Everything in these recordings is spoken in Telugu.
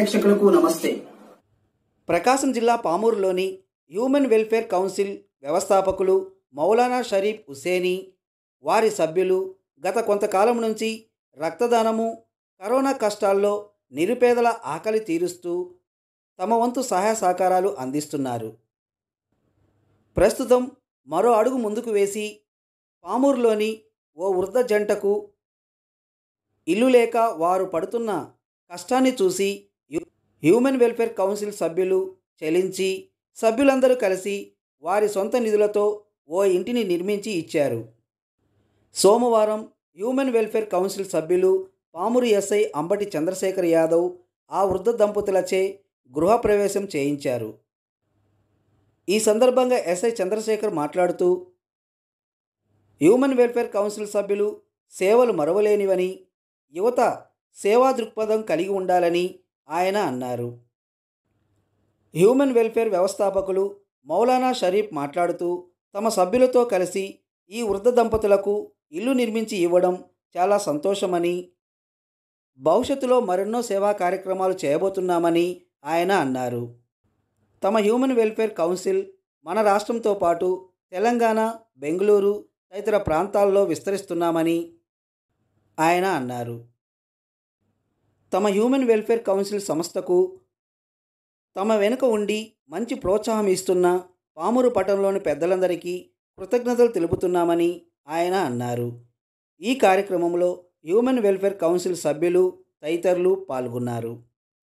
ప్రేక్షకులకు నమస్తే ప్రకాశం జిల్లా పామూరులోని హ్యూమన్ వెల్ఫేర్ కౌన్సిల్ వ్యవస్థాపకులు మౌలానా షరీఫ్ హుసేనీ వారి సభ్యులు గత కొంతకాలం నుంచి రక్తదానము కరోనా కష్టాల్లో నిరుపేదల ఆకలి తీరుస్తూ తమ వంతు సహాయ సహకారాలు అందిస్తున్నారు ప్రస్తుతం మరో అడుగు ముందుకు వేసి పామూరులోని ఓ వృద్ధ జంటకు ఇల్లు లేక వారు పడుతున్న కష్టాన్ని చూసి హ్యూ- హ్యూమన్ వెల్ఫేర్ కౌన్సిల్ సభ్యులు చెలించి సభ్యులందరూ కలిసి వారి సొంత నిధులతో ఓ ఇంటిని నిర్మించి ఇచ్చారు సోమవారం హ్యూమన్ వెల్ఫేర్ కౌన్సిల్ సభ్యులు పామురు ఎస్ఐ అంబటి చంద్రశేఖర్ యాదవ్ ఆ వృద్ధ దంపతులచే గృహప్రవేశం చేయించారు ఈ సందర్భంగా ఎస్ఐ చంద్రశేఖర్ మాట్లాడుతూ హ్యూమన్ వెల్ఫేర్ కౌన్సిల్ సభ్యులు సేవలు మరవలేనివని యువత సేవా దృక్పథం కలిగి ఉండాలని ఆయన అన్నారు హ్యూమన్ వెల్ఫేర్ వ్యవస్థాపకులు మౌలానా షరీఫ్ మాట్లాడుతూ తమ సభ్యులతో కలిసి ఈ వృద్ధ దంపతులకు ఇల్లు నిర్మించి ఇవ్వడం చాలా సంతోషమని భవిష్యత్తులో మరెన్నో సేవా కార్యక్రమాలు చేయబోతున్నామని ఆయన అన్నారు తమ హ్యూమన్ వెల్ఫేర్ కౌన్సిల్ మన రాష్ట్రంతో పాటు తెలంగాణ బెంగళూరు తదితర ప్రాంతాల్లో విస్తరిస్తున్నామని ఆయన అన్నారు తమ హ్యూమన్ వెల్ఫేర్ కౌన్సిల్ సంస్థకు తమ వెనుక ఉండి మంచి ప్రోత్సాహం ఇస్తున్న పామూరు పట్టణంలోని పెద్దలందరికీ కృతజ్ఞతలు తెలుపుతున్నామని ఆయన అన్నారు ఈ కార్యక్రమంలో హ్యూమన్ వెల్ఫేర్ కౌన్సిల్ సభ్యులు తదితరులు పాల్గొన్నారు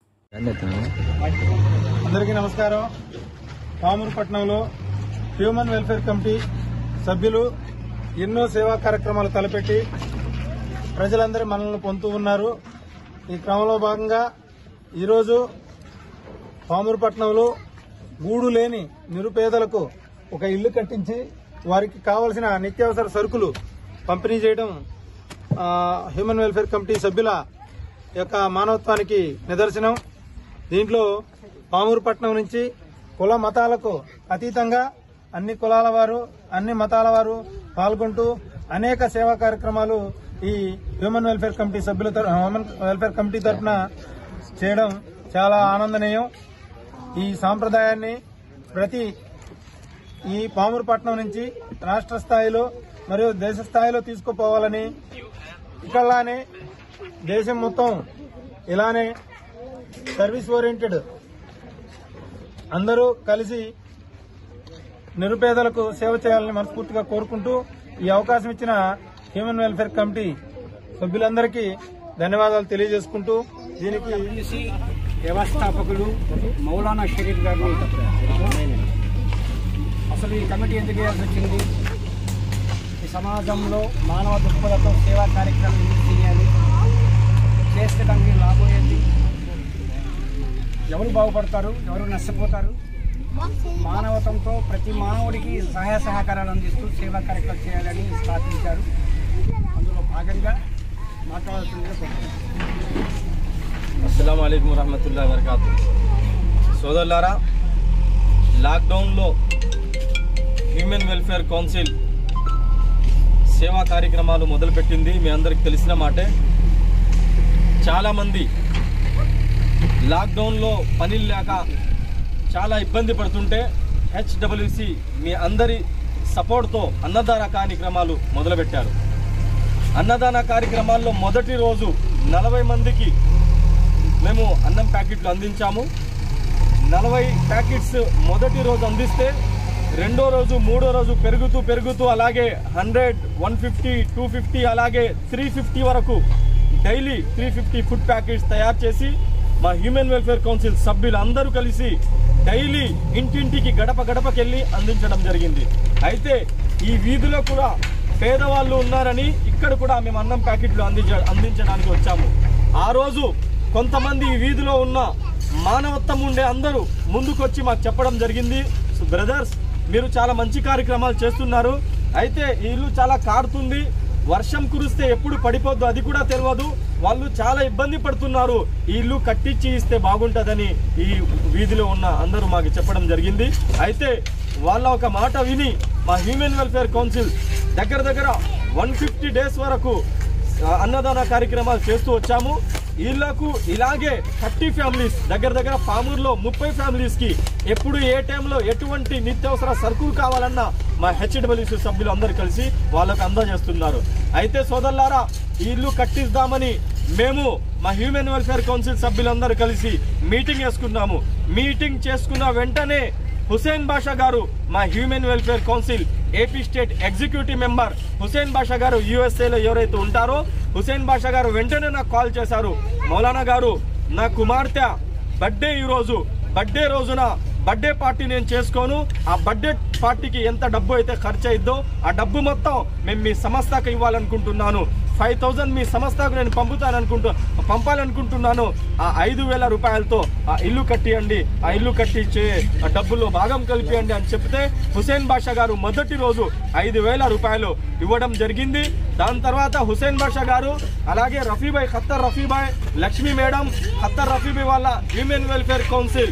అందరికీ నమస్కారం పామూరు పట్టణంలో హ్యూమన్ వెల్ఫేర్ కమిటీ సభ్యులు ఎన్నో సేవా కార్యక్రమాలు తలపెట్టి ప్రజలందరి మనల్ని పొందుతూ ఉన్నారు ఈ క్రమంలో భాగంగా ఈరోజు పామూరు పట్టణంలో గూడు లేని నిరుపేదలకు ఒక ఇల్లు కట్టించి వారికి కావలసిన నిత్యావసర సరుకులు పంపిణీ చేయడం ఆ, హ్యూమన్ వెల్ఫేర్ కమిటీ సభ్యుల యొక్క మానవత్వానికి నిదర్శనం దీంట్లో పామూరు పట్టణం నుంచి కుల మతాలకు అతీతంగా అన్ని కులాల వారు అన్ని మతాల వారు పాల్గొంటూ అనేక సేవా కార్యక్రమాలు ఈ హ్యూమన్ వెల్ఫేర్ కమిటీ సభ్యుల తర- హ్యూమన్ వెల్ఫేర్ కమిటీ తరఫున చేయడం చాలా ఆనందనీయం ఈ సాంప్రదాయాన్ని ప్రతి ఈ పామూరు పట్టణం నుంచి రాష్ట్ర స్థాయిలో మరియు దేశ స్థాయిలో తీసుకుపోవాలని ఇక్కడలానే దేశం మొత్తం ఇలానే సర్వీస్ ఓరియంటెడ్ అందరూ కలిసి నిరుపేదలకు సేవ చేయాలని మనస్ఫూర్తిగా కోరుకుంటూ ఈ అవకాశం ఇచ్చిన హ్యూమన్ వెల్ఫేర్ కమిటీ సభ్యులందరికీ ధన్యవాదాలు తెలియజేసుకుంటూ దీనికి యూనిసి వ్యవస్థాపకులు మౌలానా షరీఫ్ గారిని అసలు ఈ కమిటీ ఎందుకు వేయాల్సి వచ్చింది ఈ సమాజంలో మానవ దృక్పథంతో సేవా కార్యక్రమం ఎందుకు చేయాలి చేస్తే దానికి లాభం ఏంటి ఎవరు బాగుపడతారు ఎవరు నష్టపోతారు మానవతంతో ప్రతి మానవుడికి సహాయ సహకారాలు అందిస్తూ సేవా కార్యక్రమం చేయాలని స్థాపించారు అందులో భాగంగా మాట్లాడాల్సిందిగా కోరుతున్నాను అస్సలం అయికం వరహమతుల్లా వరకాతు సోదరులారా లాక్డౌన్లో హ్యూమన్ వెల్ఫేర్ కౌన్సిల్ సేవా కార్యక్రమాలు మొదలుపెట్టింది మీ అందరికి తెలిసిన మాటే చాలామంది లాక్డౌన్లో పనులు లేక చాలా ఇబ్బంది పడుతుంటే హెచ్డబ్ల్యూసి మీ అందరి సపోర్ట్తో అన్నదాన కార్యక్రమాలు మొదలుపెట్టారు అన్నదాన కార్యక్రమాల్లో మొదటి రోజు నలభై మందికి మేము అన్నం ప్యాకెట్లు అందించాము నలభై ప్యాకెట్స్ మొదటి రోజు అందిస్తే రెండో రోజు మూడో రోజు పెరుగుతూ పెరుగుతూ అలాగే hundred one fifty two fifty అలాగే త్రీ ఫిఫ్టీ వరకు daily three fifty food packets తయారు చేసి మా హ్యూమన్ వెల్ఫేర్ కౌన్సిల్ సభ్యులు అందరూ కలిసి డైలీ ఇంటింటికి గడప గడపకెళ్ళి అందించడం జరిగింది అయితే ఈ వీధిలో కూడా పేదవాళ్ళు ఉన్నారని ఇక్కడ కూడా మేము అన్నం ప్యాకెట్లు అందించ అందించడానికి వచ్చాము ఆ రోజు కొంతమంది ఈ వీధిలో ఉన్న మానవత్వం ఉండే అందరూ ముందుకొచ్చి మాకు చెప్పడం జరిగింది బ్రదర్స్ మీరు చాలా మంచి కార్యక్రమాలు చేస్తున్నారు అయితే ఈ ఇల్లు చాలా కారుతుంది వర్షం కురిస్తే ఎప్పుడు పడిపోద్దు అది కూడా తెలియదు వాళ్ళు చాలా ఇబ్బంది పడుతున్నారు ఈ ఇల్లు కట్టించి ఇస్తే బాగుంటుందని ఈ వీధిలో ఉన్న అందరూ మాకు చెప్పడం జరిగింది అయితే వాళ్ళ ఒక మాట విని మా హ్యూమన్ వెల్ఫేర్ కౌన్సిల్ దగ్గర దగ్గర వన్ ఫిఫ్టీ డేస్ వరకు ఆ, అన్నదాన కార్యక్రమాలు చేస్తూ వచ్చాము వీళ్ళకు ఇలాగే థర్టీ ఫ్యామిలీస్ దగ్గర దగ్గర పామూరులో ముప్పై ఫ్యామిలీస్ కి ఎప్పుడు ఏ టైంలో ఎటువంటి నిత్యావసర సరుకులు కావాలన్నా మా హెచ్డబ్ల్యూసీ సభ్యులు అందరు కలిసి వాళ్ళకు అందజేస్తున్నారు అయితే సోదరులారా ఈ ఇల్లు కట్టిద్దామని మేము మా హ్యూమన్ వెల్ఫేర్ కౌన్సిల్ సభ్యులందరూ కలిసి మీటింగ్ చేసుకున్నాము మీటింగ్ చేసుకున్న వెంటనే హుసేన్ బాషా గారు మా human welfare council AP state executive member Hussain Basha గారు యూఎస్ఏలో ఎవరైతే ఉంటారో హుసేన్ బాషా గారు వెంటనే నాకు కాల్ చేశారు మౌలానా గారు నా కుమార్తె బర్త్డే ఈ రోజు బర్త్డే రోజున బర్త్డే పార్టీ నేను చేసుకోను ఆ బర్త్డే పార్టీకి ఎంత డబ్బు అయితే ఖర్చు అయిద్దో ఆ డబ్బు మొత్తం మేము మీ సంస్థకు ఇవ్వాలనుకుంటున్నాను ఫైవ్ థౌజండ్ మీ సంస్థకు నేను పంపుతాననుకుంటూ పంపాలనుకుంటున్నాను ఆ ఐదు వేల రూపాయలతో ఆ ఇల్లు కట్టియండి ఆ ఇల్లు కట్టించే ఆ డబ్బుల్లో భాగం కలిపియండి అని చెప్తే హుసేన్ బాషా గారు మొదటి రోజు ఐదు వేల రూపాయలు ఇవ్వడం జరిగింది దాని తర్వాత హుసేన్ బాషా గారు అలాగే Rafibhai Qatar Rafibhai Lakshmi madam Qatar Rafibhai వాళ్ళ హ్యూమన్ వెల్ఫేర్ కౌన్సిల్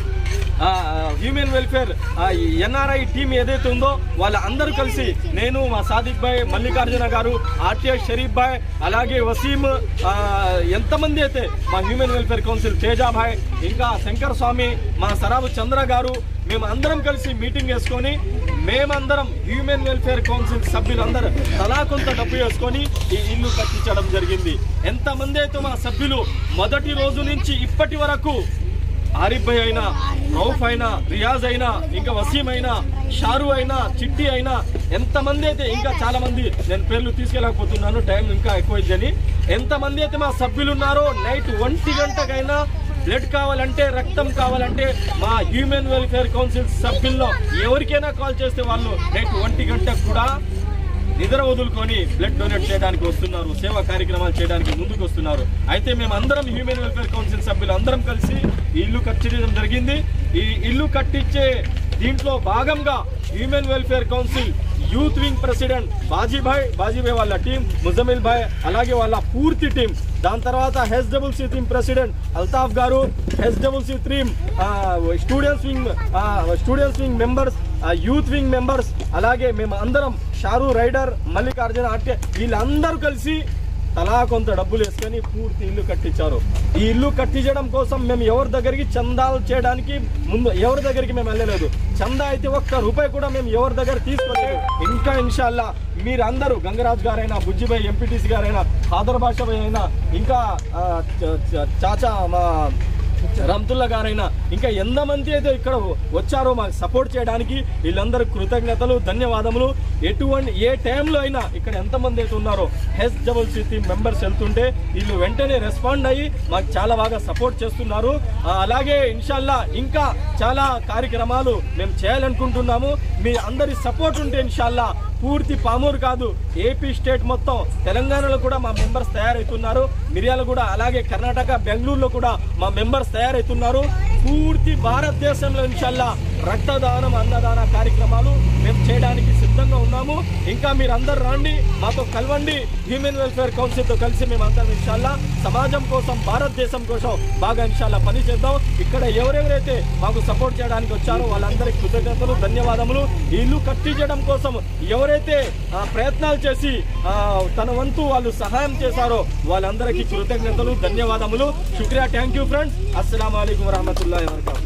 ఆ, హ్యూమన్ వెల్ఫేర్ ఆ, ఎన్ఆర్ఐ టీం ఏదైతే ఉందో వాళ్ళ అందరూ కలిసి నేను మా సాదిక్ భాయ్ మల్లికార్జున గారు ఆర్టీఎస్ షరీఫ్ భాయ్ అలాగే వసీం ఆ, ఎంతమంది అయితే మా human welfare council Teja bhai ఇంకా శంకర్ స్వామి మా సరాబు చంద్ర గారు మేము అందరం కలిసి మీటింగ్ వేసుకొని మేమందరం హ్యూమన్ వెల్ఫేర్ కౌన్సిల్ సభ్యులందరూ తలా కొంత డబ్బు వేసుకొని ఈ ఇల్లు కట్టించడం జరిగింది ఎంతమంది అయితే మా సభ్యులు మొదటి రోజు నుంచి ఇప్పటి వరకు ఆరిఫ్ భాయ్ అయినా రౌఫ్ అయినా రియాజ్ అయినా ఇంకా వసీం అయినా షారు అయినా చిట్టి అయినా ఎంతమంది అయితే ఇంకా చాలా మంది నేను పేర్లు తీసుకెళ్ళకపోతున్నాను టైం ఇంకా ఎక్కువైందని ఎంతమంది అయితే మా సభ్యులు ఉన్నారో నైట్ ఒంటి గంటకైనా బ్లడ్ కావాలంటే రక్తం కావాలంటే మా హ్యూమన్ వెల్ఫేర్ కౌన్సిల్ సభ్యుల్లో ఎవరికైనా కాల్ చేస్తే వాళ్ళు నైట్ ఒంటి గంటకు కూడా నిద్ర వదులుకొని బ్లడ్ డొనేట్ చేయడానికి వస్తున్నారు సేవా కార్యక్రమాలు చేయడానికి ముందుకు వస్తున్నారు అయితే మేము అందరం హ్యూమన్ వెల్ఫేర్ కౌన్సిల్ సభ్యులు అందరం కలిసి ఈ ఇల్లు కట్టించడం జరిగింది ఈ ఇల్లు కట్టించే దీంట్లో భాగంగా human welfare council youth wing president Bajibhai Bajibhai వాళ్ళ టీం ముజమిల్ భాయ్ అలాగే వాళ్ళ పూర్తి టీం దాని తర్వాత H double C team president Altaf గారు H double C team students wing students wing members youth wing members అలాగే మేము అందరం షారు రైడర్ మల్లికార్జున ఆర్కే వీళ్ళందరూ కలిసి తలా కొంత డబ్బులు వేసుకొని పూర్తి ఇల్లు కట్టించారు ఈ ఇల్లు కట్టించడం కోసం మేము ఎవరి దగ్గరికి చందాలు చేయడానికి ముందు ఎవరి దగ్గరికి మేము వెళ్ళలేదు చందా అయితే ఒక్క రూపాయి కూడా మేము ఎవరి దగ్గర తీసుకోలేదు ఇంకా ఇన్షాల్లా మీరందరూ గంగరాజ్ గారైనా బుజ్జిబాయ్ ఎంపీటీసీ గారైనా ఖాదర్ బాషాబాయ్ అయినా ఇంకా ఆ, చ- చ- చాచా మా రమ్తుల్లా గారైనా ఇంకా ఎంతమంది అయితే ఇక్కడ వచ్చారో మాకు సపోర్ట్ చేయడానికి వీళ్ళందరూ కృతజ్ఞతలు ధన్యవాదములు ఎటువంటి ఏ టైంలో అయినా ఇక్కడ ఎంతమంది అయితే ఉన్నారో హెచ్ డబుల్ సిటీ మెంబర్స్ వెళ్తుంటే వీళ్ళు వెంటనే రెస్పాండ్ అయ్యి మాకు చాలా బాగా సపోర్ట్ చేస్తున్నారు ఆ, అలాగే ఇన్షాల్లా ఇంకా చాలా కార్యక్రమాలు మేము చేయాలనుకుంటున్నాము మీ అందరి సపోర్ట్ ఉంటే ఇన్షాల్లా పూర్తి పామూరు కాదు ఏపీ స్టేట్ మొత్తం తెలంగాణలో కూడా మా మెంబర్స్ తయారవుతున్నారు మిర్యాల కూడా అలాగే కర్ణాటక బెంగళూరులో కూడా మా మెంబర్స్ తయారవుతున్నారు పూర్తి భారతదేశంలో ఇన్షాల్లా రక్తదానం అన్నదాన కార్యక్రమాలు మేము చేయడానికి సిద్ధంగా ఉన్నాము ఇంకా మీరు అందరు రండి మాతో కలవండి హ్యూమన్ వెల్ఫేర్ కౌన్సిల్తో కలిసి మేము అందరం ఇన్షాల్లా సమాజం కోసం భారతదేశం కోసం బాగా ఇన్షాల్లా పని చేద్దాం ఇక్కడ ఎవరెవరైతే మాకు సపోర్ట్ చేయడానికి వచ్చారో వాళ్ళందరికీ కృతజ్ఞతలు ధన్యవాదములు ఈ ఇల్లు కట్టించడం కోసం ఎవరైతే ఆ, ప్రయత్నాలు చేసి ఆ, తన వంతు వాళ్ళు సహాయం చేశారో వాళ్ళందరికీ కృతజ్ఞతలు ధన్యవాదములు శుక్రియా థ్యాంక్ యూ ఫ్రెండ్స్ అస్సలం అయికం వరహమతుల్లా వరకాతు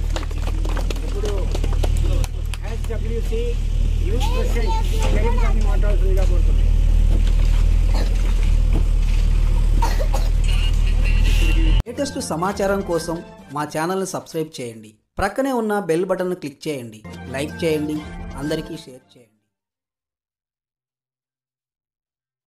ఇప్పుడు హెచ్డబ్ల్యూసి యూత్ ప్రెసిడెంట్ షరీఫ్ గారిని మాట్లాడుతుందిగా కోరుతున్నాను లేటెస్ట్ సమాచారం కోసం మా ఛానల్ని సబ్స్క్రైబ్ చేయండి ప్రక్కనే ఉన్న బెల్ బటన్ను క్లిక్ చేయండి లైక్ చేయండి అందరికీ షేర్ చేయండి